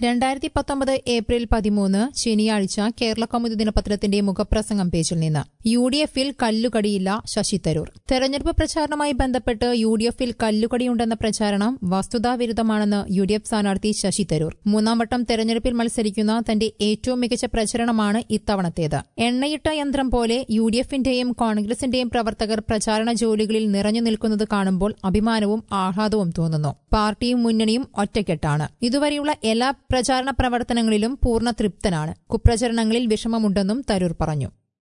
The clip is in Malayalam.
രണ്ടായിരത്തി പത്തൊമ്പത് ഏപ്രിൽ പതിമൂന്ന് ശനിയാഴ്ച കേരള കൗമുദി ദിനപത്രത്തിന്റെ മുഖപ്രസംഗം പേജിൽ നിന്ന് യു ഡി എഫിൽ കല്ലുകടിയില്ല ശശി തരൂർ തെരഞ്ഞെടുപ്പ് പ്രചാരണവുമായി ബന്ധപ്പെട്ട് യു ഡി എഫിൽ കല്ലുകടിയുണ്ടെന്ന പ്രചാരണം വസ്തുതാവിരുദ്ധമാണെന്ന് യു ഡി എഫ് സ്ഥാനാർത്ഥി ശശി തരൂർ മൂന്നാം വട്ടം തെരഞ്ഞെടുപ്പിൽ മത്സരിക്കുന്ന തന്റെ ഏറ്റവും മികച്ച പ്രചരണമാണ് ഇത്തവണത്തേത് എണ്ണയിട്ട യന്ത്രം പോലെ യു ഡി എഫിന്റെയും കോൺഗ്രസിന്റെയും പ്രവർത്തകർ പ്രചാരണ ജോലികളിൽ നിറഞ്ഞു നിൽക്കുന്നത് കാണുമ്പോൾ അഭിമാനവും ആഹ്ലാദവും തോന്നുന്നു പാർട്ടിയും മുന്നണിയും ഒറ്റക്കെട്ടാണ് ഇതുവരെയുള്ള എല്ലാ പ്രചാരണ പ്രവർത്തനങ്ങളിലും പൂർണ്ണ തൃപ്തനാണ് കുപ്രചരണങ്ങളിൽ വിഷമമുണ്ടെന്നും തരൂർ പറഞ്ഞു